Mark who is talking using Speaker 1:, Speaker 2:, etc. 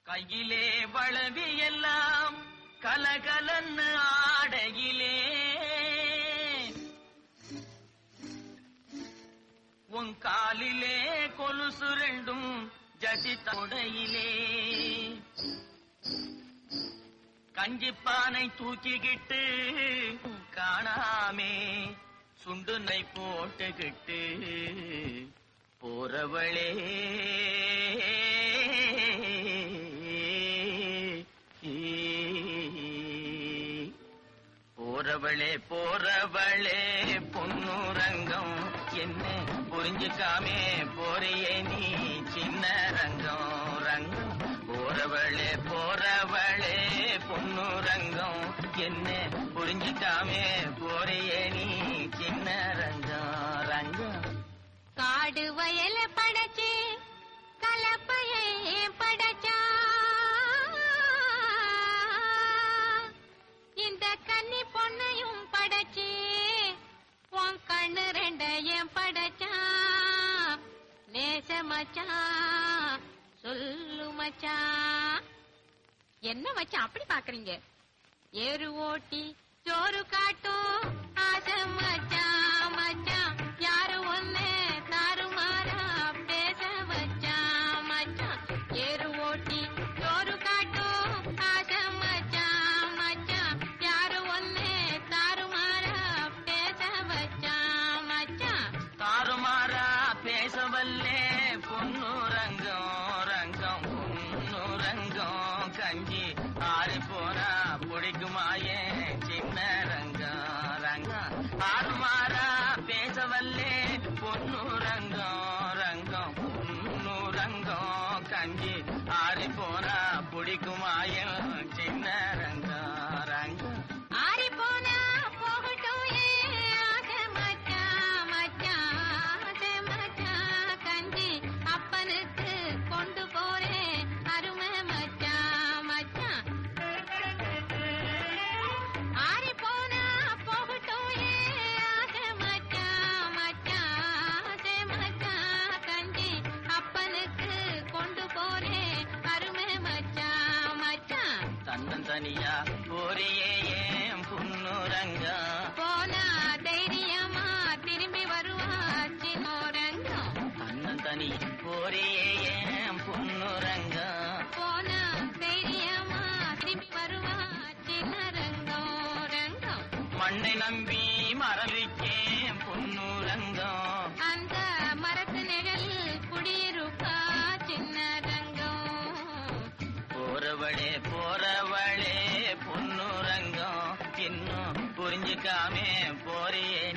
Speaker 1: கையிலே வளவி எல்லாம் கலகலன்னு ஆடையிலே உன் காலிலே கொலுசு ரெண்டும் ஜடி தொடையிலே கஞ்சிப்பானை தூக்கிக்கிட்டு காணாமே சுண்டுனை போட்டுக்கிட்டு போறவளே போறவளே போறவளே பொன்னுரங்கம் என்ன புரிஞ்சுக்காமே போறியே நீ சின்ன ரங்கம் ரங்கம் போறவளே போறவளே பொன்னுரங்கம் என்ன புரிஞ்சுக்காமே போறியே நீ சின்ன ரங்கம் ரங்கம்
Speaker 2: காடு வயல படைச்சு கலப்பையை படைச்சா இந்த கன்னி பொண்ணையும் படைச்சு உன் கண்ணு ரெண்டையும் படைச்சா நேச மச்சான் சொல்லு மச்சான் என்ன மச்சான் அப்படி பாக்குறீங்க ஏறு ஓட்டி சோறு காட்டும் ஆசை மச்சான் மச்சான் யாரு ஒண்ணு தாறுமாறா பேச வச்சான் மச்சான் ஏறு ஓட்டி சோறு காட்டும் ஆசை மச்சான் மச்சான் யாரு ஒண்ணு தாறுமாறா பேச வச்சான் மச்சான்
Speaker 1: தாறுமாறா பேசவல்லே பொண்ணு ரங்கம் ரங்கம் பொண்ணு ரங்கம் கஞ்சி ஆறி போனா பிடிக்குமாயே சின்ன ரங்கம் ரங்கம் தாறுமாறா பேசவல்லே பொண்ணு ரங்கம் ரங்கம் பொண்ணு ரங்கம் கஞ்சி ஆறி போனா பிடிக்குமாயே சின்ன ரங்கம் ரங்கம்
Speaker 2: ஆறி போனா போகட்டும் ஏன் ஆசை மச்சான் மச்சான் ஆசை மச்சான் கஞ்சி அப்பனுக்கு கொண்டு போறேன் அருமை மச்சான் மச்சான் ஆறி போனா போகட்டும் ஏன் ஆசை மச்சான் மச்சான் ஆசை மச்சான் கஞ்சி அப்பனுக்கு கொண்டு போறேன் அருமை மச்சான் மச்சான்
Speaker 1: தன்னந்தனியா போறியே ஏன் புன்னுரங்கம்
Speaker 2: போனா தைரியமா திரும்பி வருவா சின்னோரங்கம்
Speaker 1: தன்னந்தனி போறியே ஏன் புன்னுரங்கம்
Speaker 2: போனா தைரியமா திரும்பி வருவா சின்னரங்கம் ரங்கம்
Speaker 1: மண்ணை நம்பி மரவிக்கேன் புன்னுரங்கம்
Speaker 2: அந்த மரத்து நிழல் குடியிருப்பா சின்னரங்கம்
Speaker 1: போறவளே போறவளே பொன்னுரங்கம் இன்னும் புரிஞ்சுக்காமே போறியே